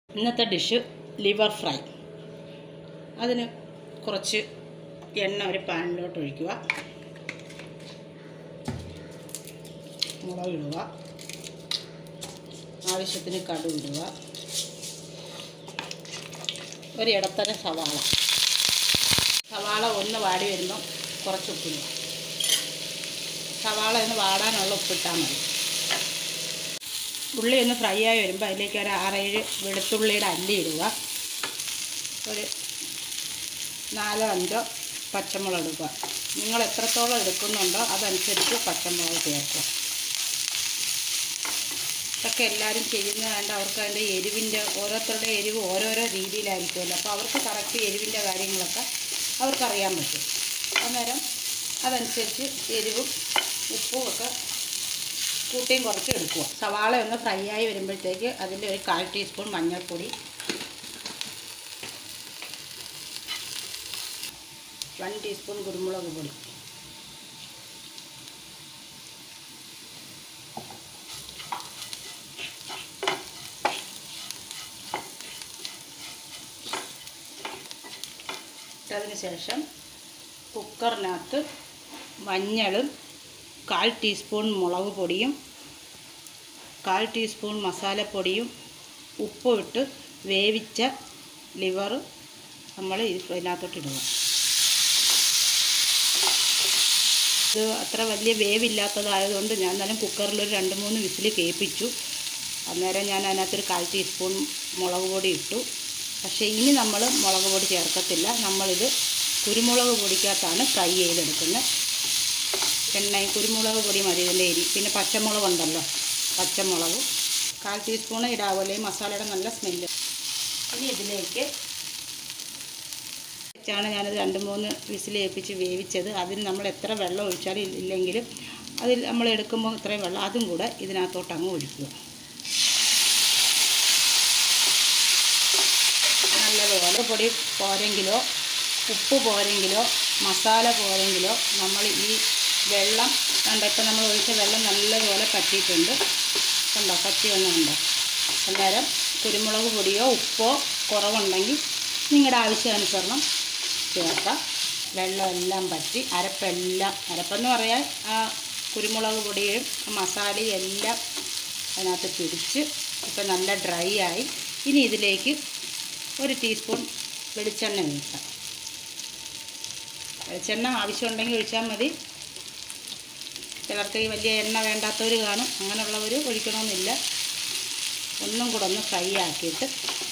ഇന്നത്തെ dish liver fry അതിന് കുറച്ച് എണ്ണ ഒരു പാനിലോട്ട് ഒഴിക്കുക മുളക് ഇടുക ആവശ്യത്തിന് കടുക് ഇടുക ഒരു ഇടത്തരം സവാള സവാള ഒന്ന് വാടി വരുമ്പോൾ കുറച്ച് ഉപ്പിടുക സവാള ഒന്ന് വാടാനുള്ള ഉപ്പിട്ടാൽ മതി ഉള്ളി ഒന്ന് ഫ്രൈ ആയി വരുമ്പോൾ അതിലേക്ക് ഒരു ആറേഴ് വെളുത്തുള്ളിയുടെ അല്ലി ഇടുക ഒരു നാലോ അഞ്ചോ പച്ചമുളക് എടുക്കുക നിങ്ങൾ എത്രത്തോളം എടുക്കുന്നുണ്ടോ അതനുസരിച്ച് പച്ചമുളക് ചേർക്കുക ഇതൊക്കെ എല്ലാവരും ചെയ്യുന്നതുകൊണ്ട് അവർക്ക് അതിൻ്റെ എരിവിൻ്റെ ഓരോരുത്തരുടെ എരിവ് ഓരോരോ രീതിയിലായിരിക്കുമല്ലോ അപ്പോൾ അവർക്ക് കറക്റ്റ് എരിവിൻ്റെ കാര്യങ്ങളൊക്കെ അവർക്കറിയാൻ പറ്റും അന്നേരം അതനുസരിച്ച് എരിവും ഉപ്പും ഒക്കെ കൂട്ടിയും കുറച്ച് എടുക്കുക സവാള ഒന്ന് ഫ്രൈ ആയി വരുമ്പോഴത്തേക്ക് അതിൻ്റെ ഒരു കാൽ ടീസ്പൂൺ മഞ്ഞൾപ്പൊടി വൺ ടീസ്പൂൺ കുരുമുളക് പൊടി ഇട്ടതിന് ശേഷം കുക്കറിനകത്ത് മഞ്ഞളും കാൽ ടീസ്പൂൺ മുളക് പൊടിയും കാൽ ടീസ്പൂൺ മസാലപ്പൊടിയും ഉപ്പും ഇട്ട് വേവിച്ച ലിവർ നമ്മൾ ഇതിനകത്തോട്ട് ഇടുക ഇത് അത്ര വലിയ വേവില്ലാത്തതായതുകൊണ്ട് ഞാൻ എന്നാലും കുക്കറിൽ ഒരു രണ്ട് മൂന്ന് വിസിൽ കേൾപ്പിച്ചു അന്നേരം ഞാൻ അതിനകത്തൊരു കാൽ ടീസ്പൂൺ മുളക് പൊടി ഇട്ടു പക്ഷേ ഇനി നമ്മൾ മുളക് പൊടി ചേർക്കത്തില്ല നമ്മളിത് കുരുമുളക് പൊടിക്കകത്താണ് ഫ്രൈ ചെയ്തെടുക്കുന്നത് എണ്ണയും കുരുമുളക് പൊടി മതി ഇതിൻ്റെ എരി പിന്നെ പച്ചമുളക് ഉണ്ടല്ലോ പച്ചമുളക് കാൽ ടീസ്പൂൺ ഇടാവല്ലേ മസാലയുടെ നല്ല സ്മെല്ല് ഇനി ഇതിലേക്ക് വെച്ചാണ് ഞാനത് രണ്ട് മൂന്ന് വിസിൽ ഏൽപ്പിച്ച് വേവിച്ചത് അതിന് നമ്മൾ എത്ര വെള്ളം ഒഴിച്ചാലും ഇല്ലെങ്കിലും അതിൽ നമ്മൾ എടുക്കുമ്പോൾ ഇത്രയും വെള്ളം അതും കൂടെ ഇതിനകത്തോട്ട് അങ്ങ് ഒഴിക്കുക നല്ലതുപോലെ പൊടി പോരെങ്കിലോ ഉപ്പ് പോരെങ്കിലോ മസാല പോരെങ്കിലോ നമ്മൾ ഈ വെള്ളം കണ്ട ഇപ്പം നമ്മൾ ഒഴിച്ച വെള്ളം നല്ലതുപോലെ പറ്റിയിട്ടുണ്ട് കണ്ടോ പറ്റി വന്നുണ്ടോ അന്നേരം കുരുമുളക് പൊടിയോ ഉപ്പോ കുറവുണ്ടെങ്കിൽ നിങ്ങളുടെ ആവശ്യാനുസരണം ചേർക്കാം വെള്ളമെല്ലാം പറ്റി അരപ്പെല്ലാം അരപ്പെന്ന് പറയാൻ ആ കുരുമുളക് പൊടിയും മസാലയും എല്ലാം അതിനകത്ത് പിടിച്ച് ഇപ്പം നല്ല ഡ്രൈ ആയി ഇനി ഇതിലേക്ക് ഒരു ടീസ്പൂൺ വെളിച്ചെണ്ണ ഒഴിക്കാം വെളിച്ചെണ്ണ ആവശ്യമുണ്ടെങ്കിൽ ഒഴിച്ചാൽ മതി ചിലർക്ക് ഈ വലിയ എണ്ണ വേണ്ടാത്തവർ കാണും അങ്ങനെയുള്ളവർ ഒഴിക്കണമെന്നില്ല ഒന്നും കൂടെ ഒന്ന് ഫ്രൈ ആക്കിയിട്ട്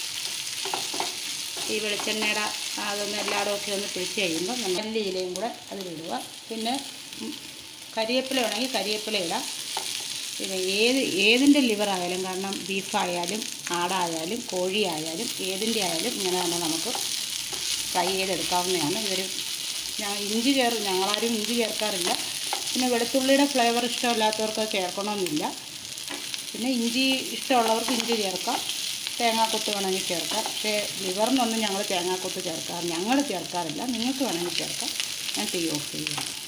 ഈ വെളിച്ചെണ്ണയുടെ അതൊന്ന് എല്ലായിടും ഒക്കെ ഒന്ന് പിടിച്ച് കഴിയുമ്പോൾ നമ്മൾ മല്ലിയിലയും കൂടെ അതിലിടുക പിന്നെ കരിവേപ്പില വേണമെങ്കിൽ കരിവേപ്പില ഇടാം പിന്നെ ഏത് ഏതിൻ്റെ ലിവർ ആയാലും കാരണം ബീഫായാലും ആടായാലും കോഴിയായാലും ഏതിൻ്റെ ആയാലും ഇങ്ങനെ തന്നെ നമുക്ക് ഫ്രൈ ചെയ്തെടുക്കാവുന്നതാണ് ഇതൊരു ഞാൻ ഇഞ്ചി ചേർ ഞങ്ങളാരും ഇഞ്ചി ചേർക്കാറില്ല പിന്നെ വെളുത്തുള്ളിയുടെ ഫ്ലേവർ ഇഷ്ടമില്ലാത്തവർക്ക് ചേർക്കണമെന്നില്ല പിന്നെ ഇഞ്ചി ഇഷ്ടമുള്ളവർക്ക് ഇഞ്ചി ചേർക്കാം തേങ്ങാക്കൊത്ത് വേണമെങ്കിൽ ചേർക്കാം പക്ഷേ ലിവറിനൊന്നും ഞങ്ങൾ തേങ്ങാക്കൊത്ത് ചേർക്കാറ് ഞങ്ങൾ ചേർക്കാറില്ല നിങ്ങൾക്ക് വേണമെങ്കിൽ ചേർക്കാം ഞാൻ തീ ഓഫ് ചെയ്യുക